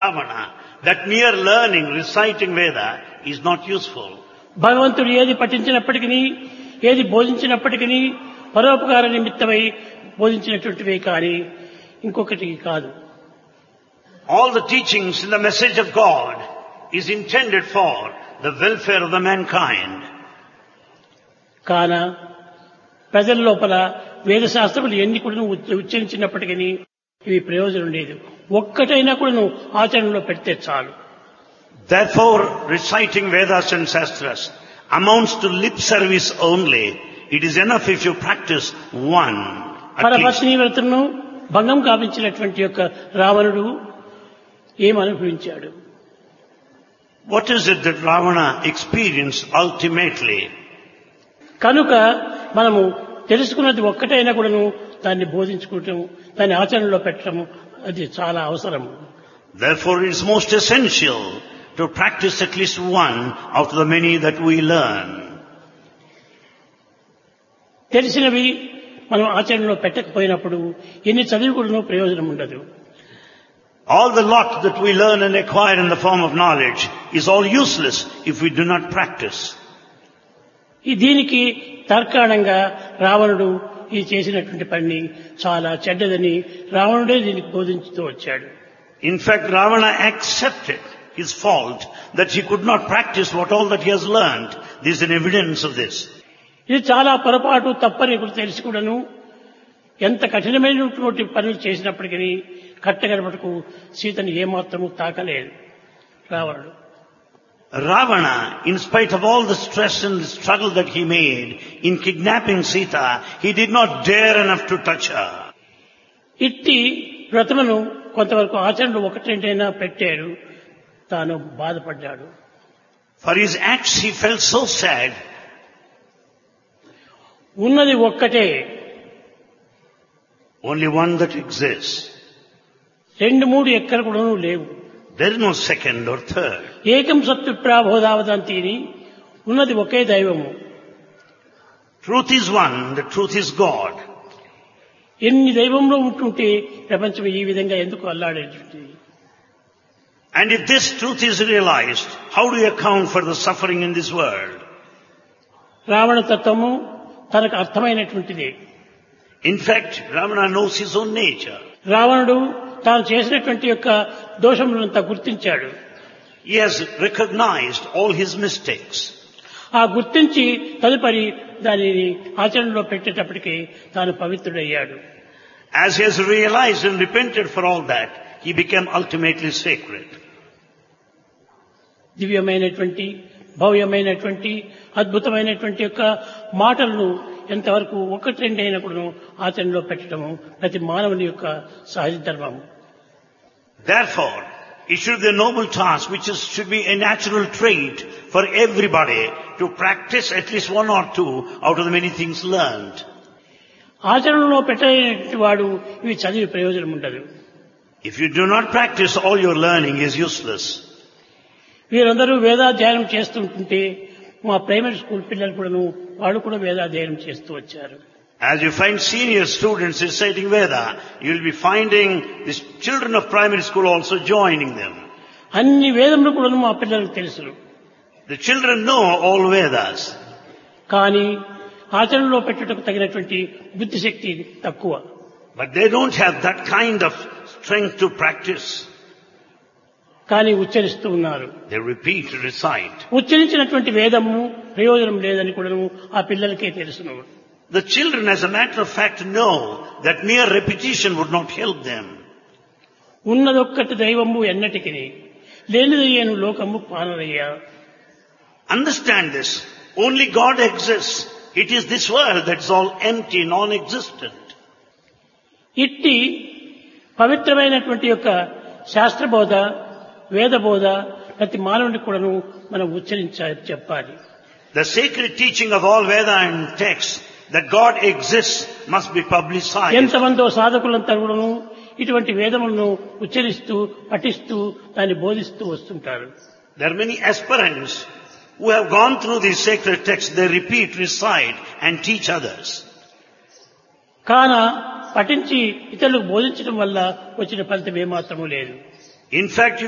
Ravana, that mere learning, reciting Veda is not useful. భగవంతుడు ఏది పఠించినప్పటికీ ఏది బోధించినప్పటికీ పరోపకార నిమిత్తమై బోధించినటువంటివే కానీ ఇంకొకటి కాదు All the teachings in the message of God is intended for the welfare of the mankind. కాన ప్రజల లోపల వేదశాస్త్రములు ఎన్ని కూడా ఉచ్చరించినప్పటికీ ఇవి ప్రయోజనం లేదు ఒక్కటైనా కూడా ఆచరణలో పెడితే చాలు Therefore, reciting Vedas and Shastras amounts to lip service only. It is enough if you practice one. At least. పరపత్ని వ్రతను భంగం కావించినటువంటి యొక్క రావణుడు ఏం అనుభవించాడు What is it that Ravana experienced ultimately? కనుక మనము తెలుసుకున్నది ఒక్కటైనా కూడాను దాన్ని బోధించుకోవటం దాన్ని ఆచరణలో పెట్టడం అది చాలా అవసరం Therefore, it is most essential to practice at least one out of the many that we learn. తెలిసినవి మనం ఆచరణలో పెట్టకపోయినప్పుడు ఎన్ని చదివి కూడాను ప్రయోజనం ఉండదు All the lot that we learn and acquire in the form of knowledge is all useless if we do not practice. ఈ దీనికి తర్కాణంగా రావణుడు ఈ చేసినటువంటి పని చాలా చెడ్డదని రావణుడే దీనికి బోధించుతూ వచ్చాడు In fact, Ravana accepted his fault that he could not practice what all that he has learned. There is an evidence of this. ఇది చాలా పొరపాటు తప్పని కూడా తెలిసి కూడాను ఎంత కఠినమైనటువంటి పనులు చేసినప్పటికీ కట్టగడపటకు సీతను ఏమాత్రము తాకలేదు రావణుడు Ravana, in spite of all the stress and the struggle that he made in kidnapping Sita, he did not dare enough to touch her. ఇట్టి వ్రతమును కొంతవరకు ఆచరణలో ఒకటేంటైనా పెట్టాడు తాను బాధపడ్డాడు For his acts he felt so sad. ఉన్నది ఒక్కటే Only one that exists. రెండు మూడు ఎక్కడ కూడా లేవు There is no second or third. ఏకం సత్తు ప్రాబోధావదంతిని ఉన్నది ఒకే దైవము Truth is one, the truth is God. ఎన్ని దైవంలో ఉంటుంటే ప్రపంచం ఈ విధంగా ఎందుకు అల్లాడేటువంటిది And if this truth is realized, how do you account for the suffering in this world? Ravana తత్వము తనకు అర్థమైనటువంటిది In fact, Ravana knows his own nature. రావణుడు తాను చేసినటువంటి యొక్క దోషములంతా గుర్తించాడు He has recognized all his mistakes. ఆ గుర్తించి తదుపరి దానిని ఆచరణలో పెట్టేటప్పటికి తాను పవిత్రుడయ్యాడు As he has realized and repented for all that, he became ultimately sacred. దివ్యమైనటువంటి భవ్యమైనటువంటి అద్భుతమైనటువంటి యొక్క మాటలను ఎంతవరకు ఒకటి రెండు అయినప్పుడు ఆచరణలో పెట్టడము ప్రతి మానవుని యొక్క సహజ ధర్మము Therefore, it should be a noble task which is, should be a natural trait for everybody to practice at least one or two out of the many things learned. ఆచరణలో పెట్టలేనటువంటి వాడు ఇవి చదివి ప్రయోజనం ఉండదు If you do not practice, all your learning is useless. వీరందరూ వేదాధ్యయనం చేస్తుంటుంటే మా primary school పిల్లలు కూడాను వాళ్ళు కూడా వేదాధ్యయనం చేస్తూ వచ్చారు As you find senior students reciting Veda, you will be finding the children of primary school also joining them. అన్ని వేదములు కూడాను మా పిల్లలకు తెలుసు The children know all Vedas, కానీ ఆచరణలో పెట్టుటకు తగినటువంటి బుద్ధిశక్తి తక్కువ but they don't have that kind of strength to practice. కానీ ఉచ్చరిస్తూ ఉన్నారు They repeat, recite. ఉచ్చరించినటువంటి వేదము ప్రయోజనం లేదని కూడా ఆ పిల్లలకే తెలుసును The children, as a matter of fact, know that mere repetition would not help them. ఉన్నదొక్కటి దైవము ఎన్నటికి లేనిదయ్యాను లోకము పానరయ్యా Understand this. Only God exists. It is this world that's all empty, non-existent. ఇట్టి పవిత్రమైనటువంటి యొక్క శాస్త్రబోధ వేదబోధ ప్రతి మానవునికి కూడాను మనం ఉచ్చరించాలి చెప్పాలి The sacred teaching of all Veda and texts that God exists must be publicized. ఎంతమందో సాధకులంతా కూడాను ఇటువంటి వేదములను ఉచ్చరిస్తూ పఠిస్తూ దాన్ని బోధిస్తూ వస్తుంటారు There are many aspirants who have gone through these sacred texts. They repeat, recite and teach others. కాన పఠించి ఇతరులకు బోధించడం వల్ల వచ్చిన ఫలితం ఏమాత్రమూ లేదు In fact,